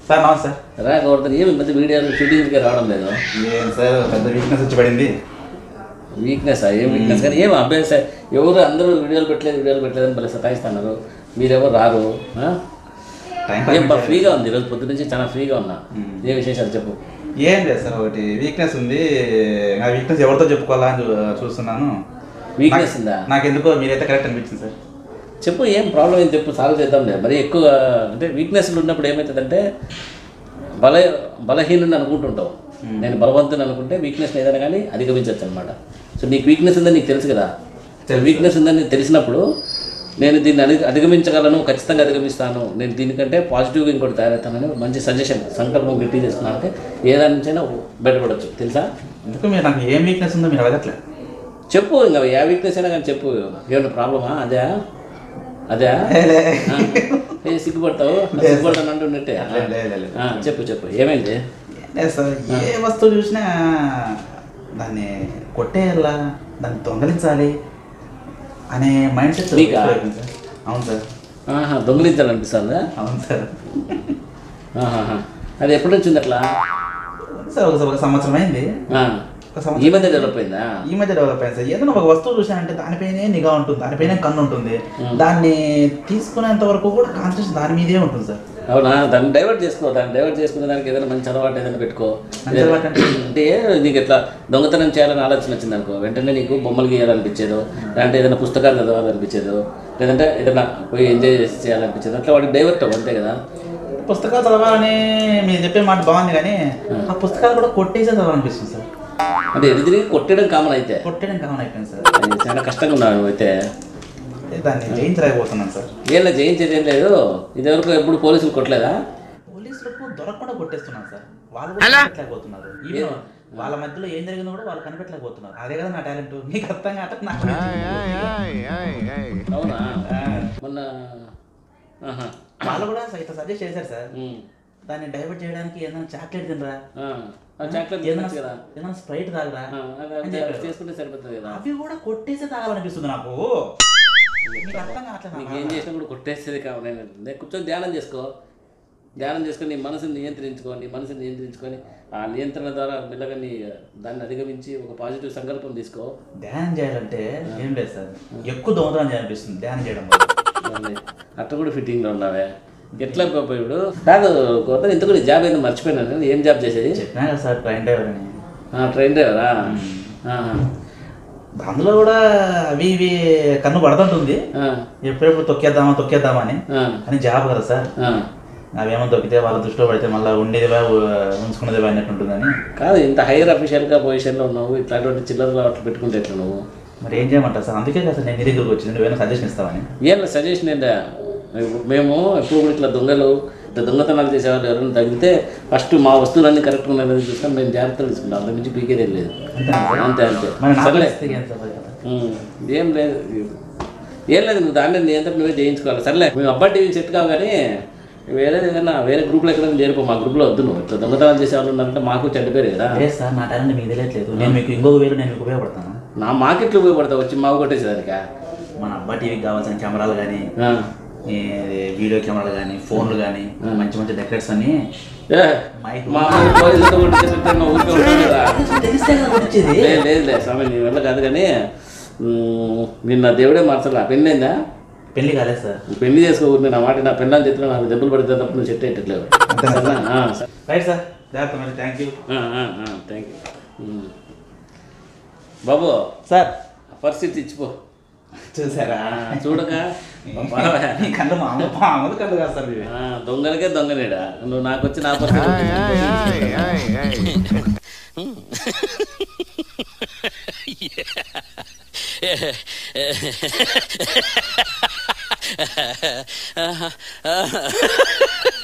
Sir నమస్తే రా గౌరవం ఏమి ఈ మధ్య వీడియోలు షూటింగ్కి రావడం లేదు ఏం సార్ పెద్ద వీక్నెస్ వచ్చి పడింది వీక్నెస్ ఏం వీక్నెస్ కానీ ఏం అభ్యాస ఎవరు అందరూ వీడియోలు పెట్టలేదు వీడియోలు పెట్టలేదు అని భలే సతాయిస్తున్నారు మీరెవరు రారు ఆ? టైం ఏం బా ఫ్రీగా ఉంది ఈరోజు పొద్దు నుంచి చాలా ఫ్రీగా ఉన్నా ఏ విశేషాలు చెప్పు ఏం లేదు సార్ ఒకటి వీక్నెస్ ఉంది ఆ వీక్నెస్ ఎవరితో చెప్పుకోవాలా అని చూ- చూస్తున్నాను వీక్నెస్ ఉందా నాకు ఎందుకో మీరైతే కరెక్ట్ అనిపించింది సార్ చెప్పు ఏం ప్రాబ్లం ఏం చెప్పు సాల్వ్ చేద్దాంలే మరి ఎక్కువ అంటే వీక్నెస్లు ఉన్నప్పుడు ఏమవుతుందంటే బల బలహీనుని అనుకుంటుంటావు నేను బలవంతుని అనుకుంటే వీక్నెస్ ఏదైనా కానీ అధిగమించవచ్చు అనమాట సో నీకు వీక్నెస్ ఉందని నీకు తెలుసు కదా వీక్నెస్ ఉందని నీకు తెలిసినప్పుడు నేను దీన్ని అధిగ అధిగమించగలను ఖచ్చితంగా అధిగమిస్తాను నేను దీనికంటే పాజిటివ్గా ఇంకోటి తయారవుతానని మంచి సజెషన్ సంకల్పం గట్టి చేసుకున్నాను అంటే ఏ దాని నుంచైనా బయటపడవచ్చు తెలుసా ఎందుకు మీరు నాకు ఏం వీక్నెస్ ఉందో మీరు అడగట్లే చెప్పు ఇంకా ఏ వీక్నెస్ అయినా కానీ చెప్పు ఏమైనా ప్రాబ్లమా అదే అదే లే. ఏ సిగ్గుపడతావు సిగ్గుపడతాను అంటున్నట్టే లే, లే, లే, లే. ఆ, చెప్పు చెప్పు ఏమైంది ఏం లేదు సార్ ఏ వస్తువు చూసినా దాన్ని కొట్టేయాలా దాన్ని దొంగలించాలి అనే మైండ్ సెట్ మీకా? సార్ అవును సార్ ఆహా దొంగలించాలనిపిస్తుందా అవును సార్ ఆహాహా. అది ఎప్పటి నుంచి ఉంది అట్లా సార్ ఒక ఒక సంవత్సరం అయింది ఆ. ఒక సంవత్సరం ఈ మధ్య డెవలప్ అయిందా ఈ మధ్య డెవలప్ అయింది సార్ ఏదైనా ఒక వస్తువు చూసానంటే దానిపైనే నిఘా ఉంటుంది దానిపైనే కన్ను ఉంటుంది దాన్ని తీసుకునేంత వరకు కూడా కాన్షియస్ దాని మీదే ఉంటుంది సార్ అవునా దాన్ని డైవర్ట్ చేసుకో దాన్ని డైవర్ట్ చేసుకునే దానికి ఏదైనా మంచి అలవాటు ఏదైనా పెట్టుకో మంచి అలవాటు అంటే? అంటే నీకు ఇట్లా దొంగతనం చేయాలని ఆలోచన వచ్చింది అనుకో వెంటనే నీకు బొమ్మలు గీయాలనిపించేదో లేదంటే ఏదైనా పుస్తకాలు చదవాలనిపించేదో లేదంటే ఏదైనా పోయి ఎంజాయ్ చేసి చేయాలనిపించేదో అట్లా వాడికి డైవర్ట్ అవ్వు అంతే కదా పుస్తకాలు చదవాలని మీరు చెప్పే మాట బాగుంది కానీ ఆ పుస్తకాలు కూడా కొట్టేసే చదవాలనిపిస్తుంది సార్ అంటే ఎదురు తిరిగి కొట్టడం కామన్ అయితే కొట్టడం కామన్ అయిపోయింది సార్ అది చాలా కష్టంగా ఉన్నావు అయితే అదే దాన్ని జయించలేకపోతున్నాను సార్ ఏం లేదు జయించేది ఏం లేదు ఇదివరకు ఎప్పుడు పోలీసులు కొట్టలేదా పోలీసులకు దొరకకుండా కొట్టేస్తున్నాను సార్ వాళ్ళు కూడా కనిపెట్టలేకపోతున్నారు ఈవెన్ వాళ్ళ మధ్యలో ఏం జరిగిందో కూడా వాళ్ళు కనిపెట్టలేకపోతున్నారు అదే కదా నా టాలెంట్ మీకు అర్థం కావట్లేదు నాకు అవునా ఆ, మొన్న ఆహా. వాళ్ళు కూడా ఇట్లా సజెస్ట్ చేశారు సార్ ఉమ్. దాన్ని డైవర్ట్ చేయడానికి ఏదైనా చాక్లెట్ తినరా ఆ. ఆ చాక్లెట్ ఏదైనా తినొచ్చు కదా ఏదైనా స్ప్రైట్ తాగరా ఆ, అది అని అది చెప్పారు. చేసుకుంటే సరిపోతుంది కదా అవి కూడా కొట్టేసే తాగాలనిపిస్తుంది నాకు మీకు అర్థం కావట్లేదు నీకు ఏం చేసినా కూడా కొట్టేసేది కావాలి నేను కూర్చొని ధ్యానం చేసుకో ధ్యానం చేసుకొని నీ మనసుని నియంత్రించుకో నీ మనసుని నియంత్రించుకొని ఆ నియంత్రణ ద్వారా మెల్లగా నీ దాన్ని అధిగమించి ఒక పాజిటివ్ సంకల్పం తీసుకో ధ్యానం చేయాలంటే ఏం లేదు సార్ ఎక్కువ దొంగతనం చేయాలనిపిస్తుంది ధ్యానం చేయడం వల్ల మళ్ళీ అట్ట కూడా ఫిట్టింగ్లో ఉన్నావే ఎట్లా పాప ఇప్పుడు కాదు కొత్త ఇంత కూడా జాబ్ ఏందో మర్చిపోయినాను ఏం జాబ్ చేసేది చెప్పినా కదా సార్ ట్రైన్ డ్రైవర్ అని ట్రైన్ డ్రైవరా ఆహా. అందులో కూడా అవి ఇవి కన్ను పడుతుంటుంది ఆ, ఎప్పుడెప్పుడు తొక్కేద్దామా తొక్కేద్దామా అని ఆ, అని జాబ్ కదా సార్ ఆ. అవేమో తొక్కితే వాళ్ళ దృష్టిలో పడితే మళ్ళీ ఉండేదివా ఉంచుకునేదివా అన్నట్టు ఉంటుందని కాదు ఇంత హైయర్ అఫీషియల్గా పొజిషన్లో ఉన్నావు ఇట్లాంటి చిల్లరలు అట్లా పెట్టుకుంటే ఎట్లా నువ్వు మరి ఏం చేయమంటారు సార్ అందుకే కదా సార్ నేను నీ దగ్గరకు వచ్చింది నువ్వేమైనా సజెషన్ ఇస్తావని ఏం సజెషన్ ఏంటా మేము ఎప్పుడు కూడా ఇట్లా దొంగలు ఇట్లా దొంగతనాలు చేసేవాళ్ళు ఎవరైనా తగ్గితే ఫస్ట్ మా వస్తువులన్నీ కరెక్ట్ ఉన్నాయని చూసుకొని మేము జాగ్రత్తలు తీసుకుంటాం అంత మించి పీకేది లేదు అంతేనా సార్? అంతే అంతే మరి నా సర్లే పరిస్థితి ఏం సార్ మరి కదా? ఉమ్, ఏం లేదు ఏం లేదు నువ్వు దాన్ని నీ అంతా నువ్వే చేయించుకోవాలి సర్లే మేము అబ్బాయి టీవీ సెట్ కావు కానీ వేరే ఏదైనా వేరే గ్రూప్లో ఎక్కడైనా చేరిపో మా గ్రూప్లో వద్దు నువ్వు ఇట్లా దొంగతనాలు చేసే వాళ్ళు ఉన్నారంటే మాకు చెడ్డ పేరు కదా లేదు సార్ నా టాలెంట్ మీకు తెలియట్లేదు నేను మీకు ఇంకొక వేలు నేను మీకు ఉపయోగపడతాను నా మాకెట్లు ఉపయోగపడతావు వచ్చి మాకు కొట్టేసేదానికా మన అబ్బా టీవీకి కావాల్సిన కెమెరాలు కానీ ఆ. ఈ వీడియో కెమెరాలు కానీ ఫోన్లు కానీ మంచి మంచి డెకరేట్స్ అన్ని ఏ, మైక్ మా అమ్మాయి పోలీసులతో కొట్టేసేటట్టు నువ్వు ఊరికే ఉంటావు కదా తెలిస్తే కదా వచ్చేది లేదు లేదు లేదు స్వామి నీ వల్ల కాదు కానీ ఉమ్, నిన్న దేవుడే మార్చలా పెళ్ళి అయిందా పెళ్లి కాలేదు సార్ నువ్వు పెళ్లి చేసుకో ఊరిని నా మాట నా పెళ్ళని చెప్తున్నా నాకు దెబ్బలు పడితే తప్ప నువ్వు చెట్టు ఎట్టట్లేవు సరేనా ఆ, సరే. రైట్ సార్ జాగ్రత్త మరి thank you ah, ah, ah, thank you um. బాబు సార్ పరిస్థితి ఇచ్చిపో చూసారా ఆ, చూడక మీ కళ్ళు మామూలు మామూలు కళ్ళు కాదు సార్ ఇవి ఆ, దొంగలకే దొంగనేడా నువ్వు నాకు వచ్చి నా పరిస్థితి Uh-huh.